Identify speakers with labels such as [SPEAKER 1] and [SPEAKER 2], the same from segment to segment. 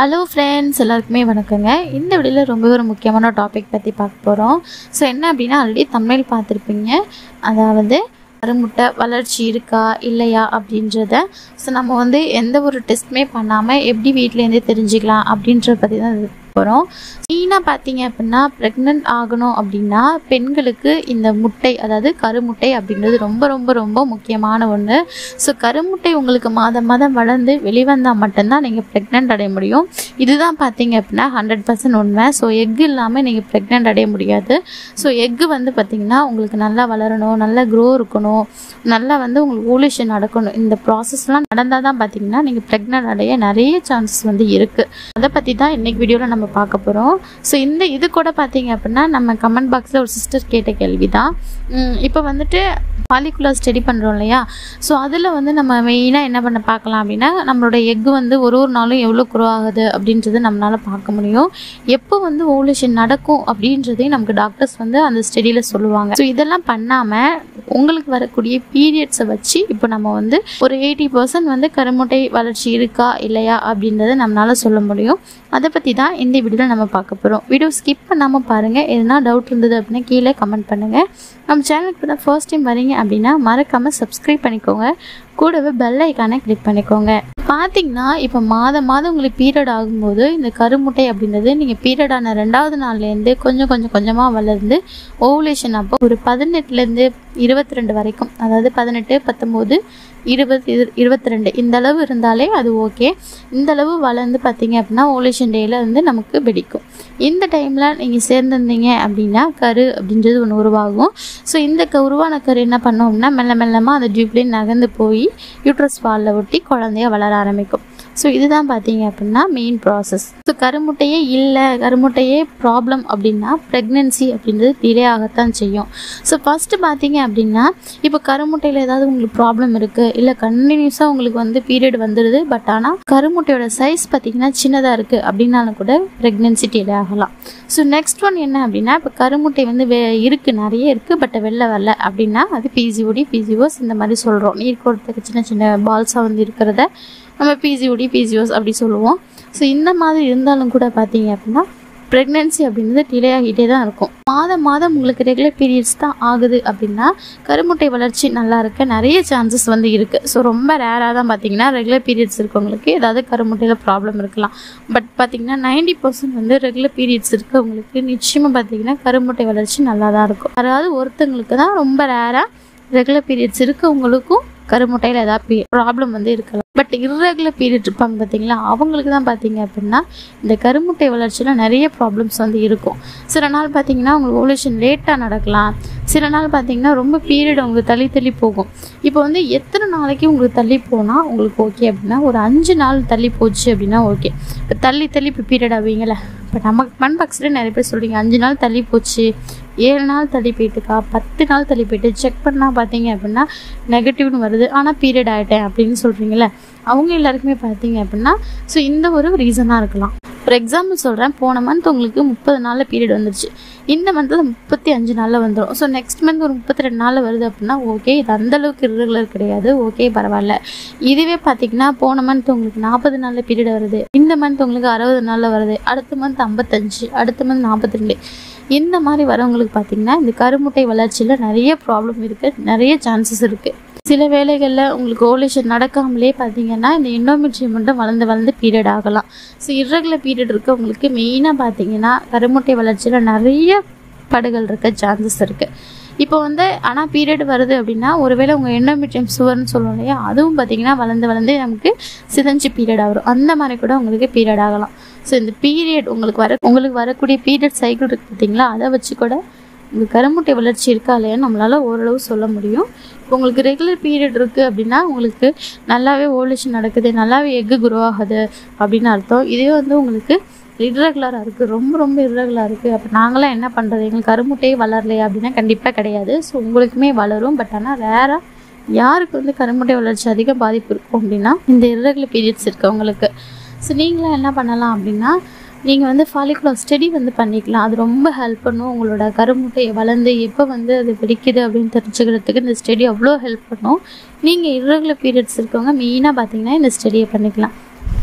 [SPEAKER 1] hello friends எல்லாருக்குமே வணக்கங்க இந்த வீடியோவில் ரொம்ப ஒரு முக்கியமான டாபிக் பற்றி பார்க்க போகிறோம் ஸோ என்ன அப்படின்னா ஆல்ரெடி தமிழ் பார்த்துருப்பீங்க அதாவது கருமுட்டை வளர்ச்சி இருக்கா இல்லையா அப்படின்றத ஸோ நம்ம வந்து எந்த ஒரு டெஸ்ட்டுமே பண்ணாமல் எப்படி வீட்டிலேருந்தே தெரிஞ்சுக்கலாம் அப்படின்றத பற்றி தான் இது போகிறோம் மெயினாக பார்த்தீங்க அப்படின்னா ப்ரெக்னென்ட் ஆகணும் அப்படின்னா பெண்களுக்கு இந்த முட்டை அதாவது கருமுட்டை அப்படின்றது ரொம்ப ரொம்ப ரொம்ப முக்கியமான ஒன்று ஸோ கருமுட்டை உங்களுக்கு மாதம் மாதம் வளர்ந்து வெளிவந்தால் மட்டும்தான் நீங்கள் ப்ரெக்னென்ட் அடைய முடியும் இதுதான் பார்த்தீங்க அப்படின்னா ஹண்ட்ரட் பர்சன்ட் உண்மை ஸோ எக் இல்லாமல் நீங்கள் ப்ரெக்னென்ட் அடைய முடியாது ஸோ எக்கு வந்து பார்த்திங்கன்னா உங்களுக்கு நல்லா வளரணும் நல்லா க்ரோ இருக்கணும் நல்லா வந்து உங்களுக்கு ஓலியூஷன் நடக்கணும் இந்த ப்ராசஸ்லாம் நடந்தால் தான் பார்த்தீங்கன்னா நீங்கள் ப்ரெக்னென்ட் அடைய நிறைய சான்சஸ் வந்து இருக்குது அதை பற்றி தான் இன்றைக்கி வீடியோவில் நம்ம பார்க்க போகிறோம் ஸோ இந்த இது கூட பார்த்தீங்க அப்படின்னா நம்ம கமெண்ட் பாக்ஸில் ஒரு சிஸ்டர் கேட்ட கேள்வி தான் இப்போ வந்துட்டு பாலிகுலர் ஸ்டடி பண்ணுறோம் இல்லையா ஸோ அதில் வந்து நம்ம மெயினாக என்ன பண்ண பார்க்கலாம் அப்படின்னா நம்மளோட எக்கு வந்து ஒரு ஒரு நாளும் எவ்வளோ குரோ ஆகுது அப்படின்றது நம்மளால் பார்க்க முடியும் எப்போ வந்து ஓவலேஷன் நடக்கும் அப்படின்றதையும் நமக்கு டாக்டர்ஸ் வந்து அந்த ஸ்டடியில் சொல்லுவாங்க ஸோ இதெல்லாம் பண்ணாமல் உங்களுக்கு வரக்கூடிய பீரியட்ஸை வச்சு இப்போ நம்ம வந்து ஒரு எயிட்டி பர்சன்ட் வந்து கருமுட்டை வளர்ச்சி இருக்கா இல்லையா அப்படின்றத நம்மளால் சொல்ல முடியும் அதை பற்றி தான் இந்த வீடியோவில் நம்ம பார்க்க போகிறோம் வீடியோ ஸ்கிப் பண்ணாமல் பாருங்கள் எதனா டவுட் இருந்தது அப்படின்னா கீழே கமெண்ட் பண்ணுங்கள் நம்ம சேனலுக்கு தான் ஃபர்ஸ்ட் டைம் வரீங்க அப்படின்னா மறக்காமல் சப்ஸ்கிரைப் பண்ணிக்கோங்க கூடவே பெல் ஐக்கானை கிளிக் பண்ணிக்கோங்க பார்த்தீங்கன்னா இப்போ மாதம் மாதம் உங்களுக்கு பீரியட் ஆகும்போது இந்த கருமுட்டை அப்படின்றது நீங்கள் பீரியட் ஆன ரெண்டாவது நாள்லேருந்து கொஞ்சம் கொஞ்சம் கொஞ்சமாக வளர்ந்து ஓவுலேஷன் அப்போ ஒரு பதினெட்டுலேருந்து இருபத்தி ரெண்டு வரைக்கும் அதாவது பதினெட்டு பத்தொம்போது இருபது இருபத்தி ரெண்டு இந்த அளவு இருந்தாலே அது ஓகே இந்த அளவு வளர்ந்து பார்த்தீங்க அப்படின்னா ஓலேஷன் டேயில் வந்து நமக்கு வெடிக்கும் இந்த டைமில் நீங்கள் சேர்ந்துருந்தீங்க அப்படின்னா கரு அப்படின்றது ஒன்று உருவாகும் ஸோ இந்த க உருவான கரு என்ன பண்ணோம் அப்படின்னா மெல்ல மெல்லமாக அந்த டியூப்லேயும் நகர்ந்து போய் யூட்ரஸ் வாலில் ஒட்டி குழந்தைய வளர ஆரம்பிக்கும் ஸோ இதுதான் பார்த்தீங்க அப்படின்னா மெயின் ப்ராசஸ் ஸோ கருமுட்டையே இல்லை கருமுட்டையே ப்ராப்ளம் அப்படின்னா ப்ரெக்னென்சி அப்படின்றது டிலே ஆகத்தான் செய்யும் ஸோ ஃபஸ்ட்டு பார்த்தீங்க அப்படின்னா இப்போ கருமுட்டையில் ஏதாவது உங்களுக்கு ப்ராப்ளம் இருக்குது இல்லை கண்டினியூஸாக உங்களுக்கு வந்து பீரியட் வந்துடுது பட் ஆனால் கருமுட்டையோட சைஸ் பார்த்தீங்கன்னா சின்னதாக இருக்குது அப்படின்னாலும் கூட ப்ரெக்னென்சி டிலே ஆகலாம் ஸோ நெக்ஸ்ட் ஒன் என்ன அப்படின்னா இப்போ கருமுட்டை வந்து வே இருக்குது நிறைய இருக்குது பட் வெளில வரல அப்படின்னா அது பிசிஓடி பிசிஓஸ் இந்த மாதிரி சொல்கிறோம் நீர் கொடுத்துக்கு சின்ன சின்ன பால்ஸாக வந்து இருக்கிறத நம்ம பிசிஓடி பிசிஓஸ் அப்படி சொல்லுவோம் ஸோ இந்த மாதிரி இருந்தாலும் கூட பார்த்தீங்க அப்படின்னா ப்ரெக்னென்சி அப்படின்றது டிலே ஆகிட்டே தான் இருக்கும் மாதம் மாதம் உங்களுக்கு ரெகுலர் பீரியட்ஸ் தான் ஆகுது அப்படின்னா கருமுட்டை வளர்ச்சி நல்லா இருக்க நிறைய சான்சஸ் வந்து இருக்குது ஸோ ரொம்ப ரேராக தான் பார்த்தீங்கன்னா ரெகுலர் பீரியட்ஸ் இருக்கவங்களுக்கு ஏதாவது கருமுட்டையில் ப்ராப்ளம் இருக்கலாம் பட் பார்த்தீங்கன்னா நைன்டி பர்சன்ட் வந்து ரெகுலர் பீரியட்ஸ் இருக்கவங்களுக்கு நிச்சயமாக பார்த்தீங்கன்னா கருமுட்டை வளர்ச்சி நல்லா தான் இருக்கும் அதாவது ஒருத்தங்களுக்கு தான் ரொம்ப ரேராக ரெகுலர் பீரியட்ஸ் இருக்கவங்களுக்கும் கருமுட்டையில் ஏதாவது ப்ராப்ளம் வந்து இருக்கலாம் பட் இர்ரெகுலர் பீரியட் இருப்பாங்க பார்த்தீங்களா அவங்களுக்கு தான் பார்த்தீங்க அப்படின்னா இந்த கருமுட்டை வளர்ச்சியில் நிறைய ப்ராப்ளம்ஸ் வந்து இருக்கும் சில நாள் பார்த்தீங்கன்னா உங்களுக்கு ஓவலேஷன் லேட்டாக நடக்கலாம் சில நாள் பார்த்தீங்கன்னா ரொம்ப பீரியட் உங்களுக்கு தள்ளி தள்ளி போகும் இப்போ வந்து எத்தனை நாளைக்கு உங்களுக்கு தள்ளி போனால் உங்களுக்கு ஓகே அப்படின்னா ஒரு அஞ்சு நாள் தள்ளி போச்சு அப்படின்னா ஓகே இப்போ தள்ளி தள்ளி இப்போ பீரியட் ஆவீங்களே இப்போ நமக்கு மண் பாக்ஸில் நிறைய பேர் சொல்கிறீங்க அஞ்சு நாள் தள்ளி போச்சு ஏழு நாள் தள்ளி போயிட்டுக்கா பத்து நாள் தள்ளி போயிட்டு செக் பண்ணால் பார்த்தீங்க அப்படின்னா நெகட்டிவ்னு வருது ஆனால் பீரியட் ஆகிட்டேன் அப்படின்னு சொல்கிறீங்களே அவங்க எல்லாருக்குமே பார்த்தீங்க அப்படின்னா ஸோ இந்த ஒரு ரீசனாக இருக்கலாம் ஃபார் எக்ஸாம்பிள் சொல்கிறேன் போன மந்த் உங்களுக்கு முப்பது நாளில் பீரியட் வந்துருச்சு இந்த மந்த் அது முப்பத்தி அஞ்சு நாளில் வந்துடும் ஸோ நெக்ஸ்ட் மந்த் ஒரு முப்பத்தி ரெண்டு நாளில் வருது அப்படின்னா ஓகே இது அந்தளவுக்கு இர்ரெகுலர் கிடையாது ஓகே பரவாயில்ல இதுவே பார்த்தீங்கன்னா போன மந்த் உங்களுக்கு நாற்பது நாளில் பீரியட் வருது இந்த மந்த் உங்களுக்கு அறுபது நாளில் வருது அடுத்த மந்த் ஐம்பத்தஞ்சு அடுத்த மந்த் நாற்பத்தி ரெண்டு இந்த மாதிரி வரவங்களுக்கு பார்த்தீங்கன்னா இந்த கருமுட்டை வளர்ச்சியில் நிறைய ப்ராப்ளம் இருக்குது நிறைய சான்சஸ் இருக்குது சில வேலைகளில் உங்களுக்கு ஓவலேஷன் நடக்காமலே பார்த்தீங்கன்னா இந்த எண்டோமெட்ரியம் மட்டும் வளர்ந்து வளர்ந்து பீரியட் ஆகலாம் ஸோ இர்ரெகுலர் பீரியட் இருக்கவங்களுக்கு மெயினாக பார்த்தீங்கன்னா கருமுட்டை வளர்ச்சியில் நிறைய படுகள் இருக்க சான்சஸ் இருக்குது இப்போ வந்து ஆனால் பீரியட் வருது அப்படின்னா ஒருவேளை உங்கள் எண்டோமெட்ரியம் சுவர்னு சொல்லுவோம் இல்லையா அதுவும் பார்த்தீங்கன்னா வளர்ந்து வளர்ந்து நமக்கு சிதஞ்சு பீரியட் ஆகும் அந்த மாதிரி கூட உங்களுக்கு பீரியட் ஆகலாம் ஸோ இந்த பீரியட் உங்களுக்கு வர உங்களுக்கு வரக்கூடிய பீரியட் சைக்கிள் இருக்குது பார்த்தீங்களா அதை வச்சு கூட உங்களுக்கு கருமுட்டை வளர்ச்சி இருக்கா இல்லையான்னு நம்மளால் ஓரளவு சொல்ல முடியும் இப்போ உங்களுக்கு ரெகுலர் பீரியட் இருக்குது அப்படின்னா உங்களுக்கு நல்லாவே ஓவலேஷன் நடக்குது நல்லாவே எக்கு குரோ ஆகுது அப்படின்னு அர்த்தம் இதே வந்து உங்களுக்கு இர்ரெகுலராக இருக்குது ரொம்ப ரொம்ப இர்ரெகுலராக இருக்குது அப்போ நாங்களாம் என்ன பண்ணுறது எங்களுக்கு கருமுட்டையே வளரலையா அப்படின்னா கண்டிப்பாக கிடையாது ஸோ உங்களுக்குமே வளரும் பட் ஆனால் ரேராக யாருக்கு வந்து கருமுட்டை வளர்ச்சி அதிக பாதிப்பு இருக்கும் அப்படின்னா இந்த இர்ரெகுலர் பீரியட்ஸ் இருக்கவங்களுக்கு ஸோ நீங்களாம் என்ன பண்ணலாம் அப்படின்னா நீங்கள் வந்து ஃபாலிகுலர் ஸ்டடி வந்து பண்ணிக்கலாம் அது ரொம்ப ஹெல்ப் பண்ணும் உங்களோட கருமுட்டையை வளர்ந்து எப்போ வந்து அது வெடிக்குது அப்படின்னு தெரிஞ்சுக்கிறதுக்கு இந்த ஸ்டடி அவ்வளோ ஹெல்ப் பண்ணும் நீங்கள் இர்ரெகுலர் பீரியட்ஸ் இருக்கவங்க மெயினாக பார்த்தீங்கன்னா இந்த ஸ்டடியை பண்ணிக்கலாம்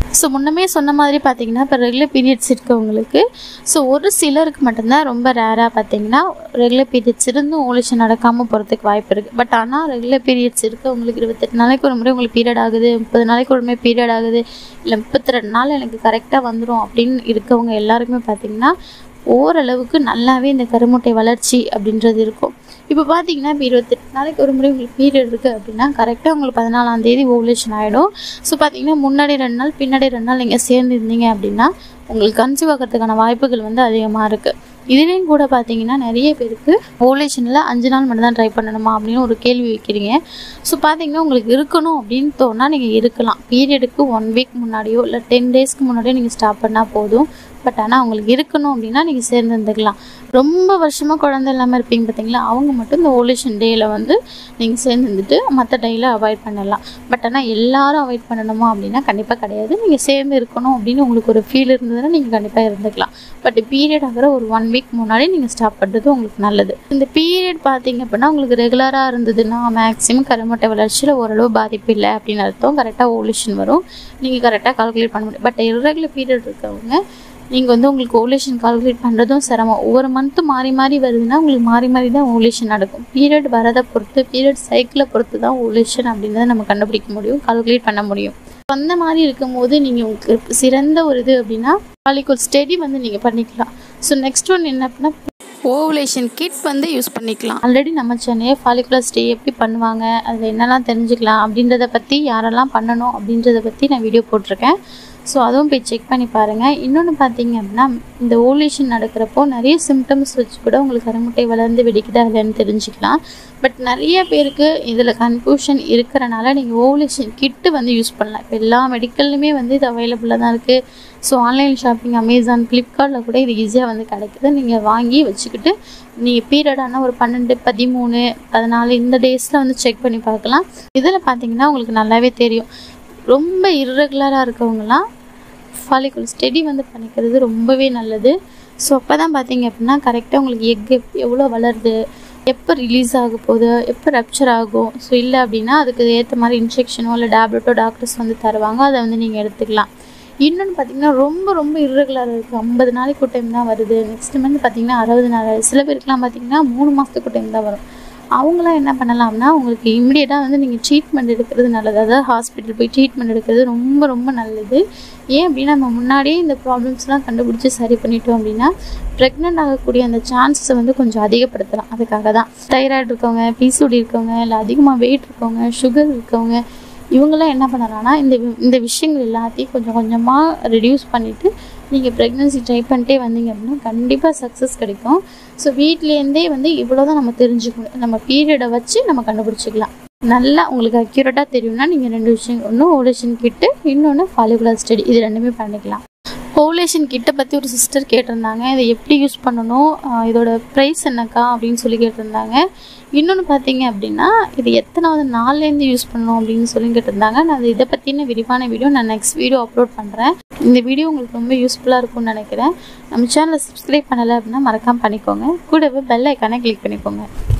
[SPEAKER 1] ஸோ முன்னமே சொன்ன மாதிரி பார்த்தீங்கன்னா இப்போ ரெகுலர் பீரியட்ஸ் இருக்கவங்களுக்கு ஸோ ஒரு சிலருக்கு மட்டும்தான் ரொம்ப ரேராக பார்த்தீங்கன்னா ரெகுலர் பீரியட்ஸ் இருந்தும் ஓவலேஷன் நடக்காமல் போகிறதுக்கு வாய்ப்பு இருக்குது பட் ஆனால் ரெகுலர் பீரியட்ஸ் இருக்கவங்களுக்கு இருபத்தெட்டு நாளைக்கு ஒரு முறை உங்களுக்கு பீரியட் ஆகுது முப்பது நாளைக்கு ஒரு முறை பீரியட் ஆகுது இல்லை முப்பத்தி ரெண்டு நாள் எனக்கு கரெக்டாக வந்துடும் அப்படின்னு இருக்கவங்க எல்லாருக்குமே பார்த்தீங்கன்னா ஓரளவுக்கு நல்லாவே இந்த கருமுட்டை வளர்ச்சி அப்படின்றது இருக்கும் இப்போ பார்த்தீங்கன்னா இப்போ இருபத்தெட்டு நாளைக்கு ஒரு முறை உங்களுக்கு பீரியட் இருக்குது அப்படின்னா கரெக்டாக உங்களுக்கு பதினாலாம் தேதி ஓவலேஷன் ஆகிடும் ஸோ பார்த்தீங்கன்னா முன்னாடி ரெண்டு நாள் பின்னாடி ரெண்டு நாள் நீங்கள் சேர்ந்து இருந்தீங்க அப்படின்னா உங்களுக்கு கன்சீவ் ஆகிறதுக்கான வாய்ப்புகள் வந்து அதிகமாக இருக்குது இதுலேயும் கூட பார்த்தீங்கன்னா நிறைய பேருக்கு ஓவலேஷனில் அஞ்சு நாள் மட்டும் தான் ட்ரை பண்ணணுமா அப்படின்னு ஒரு கேள்வி வைக்கிறீங்க ஸோ பார்த்தீங்கன்னா உங்களுக்கு இருக்கணும் அப்படின்னு தோணால் நீங்கள் இருக்கலாம் பீரியடுக்கு ஒன் வீக் முன்னாடியோ இல்லை டென் டேஸ்க்கு முன்னாடியோ நீங்கள் ஸ்டாப் பண்ணால் போதும் பட் ஆனால் உங்களுக்கு இருக்கணும் அப்படின்னா நீங்கள் சேர்ந்து இருந்துக்கலாம் ரொம்ப வருஷமாக குழந்தை இல்லாமல் இருப்பீங்க பார்த்தீங்களா அவங்க மட்டும் இந்த ஓவலேஷன் டேயில் வந்து நீங்கள் சேர்ந்து இருந்துட்டு மற்ற டேயில் அவாய்ட் பண்ணலாம் பட் ஆனால் எல்லாரும் அவாய்ட் பண்ணணுமா அப்படின்னா கண்டிப்பாக கிடையாது நீங்கள் சேர்ந்து இருக்கணும் அப்படின்னு உங்களுக்கு ஒரு ஃபீல் இருந்ததுன்னா நீங்கள் கண்டிப்பாக இருந்துக்கலாம் பட் பீரியட் ஆகிற ஒரு ஒன் வீக் முன்னாடி நீங்கள் ஸ்டாப் பண்ணுறது உங்களுக்கு நல்லது இந்த பீரியட் பார்த்தீங்க அப்படின்னா உங்களுக்கு ரெகுலராக இருந்ததுன்னா மேக்ஸிமம் கருமட்டை வளர்ச்சியில் ஓரளவு பாதிப்பு இல்லை அப்படின்னு அர்த்தம் கரெக்டாக ஓவலேஷன் வரும் நீங்கள் கரெக்டாக கால்குலேட் பண்ண முடியும் பட் irregular பீரியட் இருக்கவங்க நீங்கள் வந்து உங்களுக்கு ஓவலேஷன் கால்குலேட் பண்ணுறதும் சிரமம் ஒவ்வொரு மந்த்து மாறி மாறி வருதுன்னா உங்களுக்கு மாறி மாறி தான் ஓவலேஷன் நடக்கும் பீரியட் வரதை பொறுத்து பீரியட் சைக்கிளை பொறுத்து தான் ஓவலேஷன் அப்படின்றத நம்ம கண்டுபிடிக்க முடியும் கால்குலேட் பண்ண முடியும் அந்த மாதிரி இருக்கும்போது நீங்கள் உங்களுக்கு சிறந்த ஒரு இது அப்படின்னா ஃபாலிகோல் ஸ்டெடி வந்து நீங்கள் பண்ணிக்கலாம் ஸோ நெக்ஸ்ட் ஒன் என்ன அப்படின்னா ஓவலேஷன் கிட் வந்து யூஸ் பண்ணிக்கலாம் ஆல்ரெடி நம்ம சென்னையை ஃபாலிகுலர் ஸ்டே எப்படி பண்ணுவாங்க அதில் என்னெல்லாம் தெரிஞ்சுக்கலாம் அப்படின்றத பற்றி யாரெல்லாம் பண்ணணும் அப்படின்றத பற்றி நான் வீடியோ போட்டிருக்கேன் ஸோ அதுவும் போய் செக் பண்ணி பாருங்கள் இன்னொன்று பார்த்தீங்க அப்படின்னா இந்த ஓவலேஷன் நடக்கிறப்போ நிறைய சிம்டம்ஸ் வச்சு கூட உங்களுக்கு கருமுட்டை வளர்ந்து வெடிக்குதா இல்லைன்னு தெரிஞ்சுக்கலாம் பட் நிறைய பேருக்கு இதில் கன்ஃபியூஷன் இருக்கிறனால நீங்கள் ஓவலேஷன் கிட்டு வந்து யூஸ் பண்ணலாம் இப்போ எல்லா மெடிக்கல்லையுமே வந்து இது அவைலபிளாக தான் இருக்குது ஸோ ஆன்லைன் ஷாப்பிங் அமேசான் ஃப்ளிப்கார்ட்டில் கூட இது ஈஸியாக வந்து கிடைக்குது நீங்கள் வாங்கி வச்சுக்கிட்டு நீங்கள் பீரியடான ஒரு பன்னெண்டு பதிமூணு பதினாலு இந்த டேஸில் வந்து செக் பண்ணி பார்க்கலாம் இதில் பார்த்தீங்கன்னா உங்களுக்கு நல்லாவே தெரியும் ரொம்ப இர்ரெகுலராக இருக்கவங்கலாம் ஃபாலிகுல் ஸ்டெடி வந்து பண்ணிக்கிறது ரொம்பவே நல்லது ஸோ அப்போ தான் பார்த்தீங்க அப்படின்னா கரெக்டாக உங்களுக்கு எக் எவ்வளோ வளருது எப்போ ரிலீஸ் ஆக போகுது எப்போ ரப்ச்சர் ஆகும் ஸோ இல்லை அப்படின்னா அதுக்கு ஏற்ற மாதிரி இன்ஜெக்ஷனோ இல்லை டேப்லெட்டோ டாக்டர்ஸ் வந்து தருவாங்க அதை வந்து நீங்கள் எடுத்துக்கலாம் இன்னொன்று பார்த்தீங்கன்னா ரொம்ப ரொம்ப இர்ரெகுலராக இருக்குது ஐம்பது நாளைக்கு ஒரு டைம் தான் வருது நெக்ஸ்ட் மந்த் பார்த்தீங்கன்னா அறுபது நாள் சில பேருக்குலாம் பார்த்தீங்கன்னா மூணு மாதத்துக்கு ஒரு டைம் தான் வரும் அவங்களாம் என்ன பண்ணலாம்னா உங்களுக்கு இம்மிடியட்டாக வந்து நீங்கள் ட்ரீட்மெண்ட் எடுக்கிறது நல்லது அதாவது ஹாஸ்பிட்டல் போய் ட்ரீட்மெண்ட் எடுக்கிறது ரொம்ப ரொம்ப நல்லது ஏன் அப்படின்னா நம்ம முன்னாடியே இந்த ப்ராப்ளம்ஸ்லாம் கண்டுபிடிச்சி சரி பண்ணிட்டோம் அப்படின்னா ப்ரெக்னென்ட் ஆகக்கூடிய அந்த சான்ஸை வந்து கொஞ்சம் அதிகப்படுத்தலாம் அதுக்காக தான் தைராய்டு இருக்கவங்க பிசிஓடி இருக்கவங்க இல்லை அதிகமாக வெயிட் இருக்கவங்க சுகர் இருக்கவங்க இவங்கெல்லாம் என்ன பண்ணலாம்னா இந்த வி- இந்த விஷயங்கள் எல்லாத்தையும் கொஞ்சம் கொஞ்சமாக ரெடியூஸ் பண்ணிவிட்டு நீங்கள் ப்ரெக்னன்சி ட்ரை பண்ணிட்டே வந்தீங்க அப்படின்னா கண்டிப்பாக சக்ஸஸ் கிடைக்கும் ஸோ வீட்லேருந்தே வந்து இவ்வளோ தான் நம்ம தெரிஞ்சுக்கணும் நம்ம பீரியடை வச்சு நம்ம கண்டுபிடிச்சிக்கலாம் நல்லா உங்களுக்கு அக்யூரேட்டாக தெரியும்னா நீங்கள் ரெண்டு விஷயம் ஒன்று ஓலேஷன் கிட்டு இன்னொன்று ஃபாலிகுலர் ஸ்டடி இது ரெண்டுமே பண்ணிக்கலாம் ஓவலேஷன் கிட்ட பற்றி ஒரு சிஸ்டர் கேட்டிருந்தாங்க இதை எப்படி யூஸ் பண்ணணும் ஆஹ் இதோட ப்ரைஸ் என்னக்கா அப்படின்னு சொல்லி கேட்டிருந்தாங்க இன்னொன்று பார்த்தீங்க அப்படின்னா இது எத்தனாவது நாள்லேருந்து யூஸ் பண்ணணும் அப்படின்னு சொல்லி கேட்டிருந்தாங்க நான் அது இதை பற்றின விரிவான வீடியோ நான் நெக்ஸ்ட் வீடியோ அப்லோட் பண்ணுறேன் இந்த வீடியோ உங்களுக்கு ரொம்ப யூஸ்ஃபுல்லாக இருக்கும்னு நினைக்கிறேன் நம்ம சேனலை சப்ஸ்கிரைப் பண்ணலை அப்படின்னா மறக்காமல் பண்ணிக்கோங்க கூடவே பெல் ஐக்கானை கிளிக் பண்ணிக்கோங்க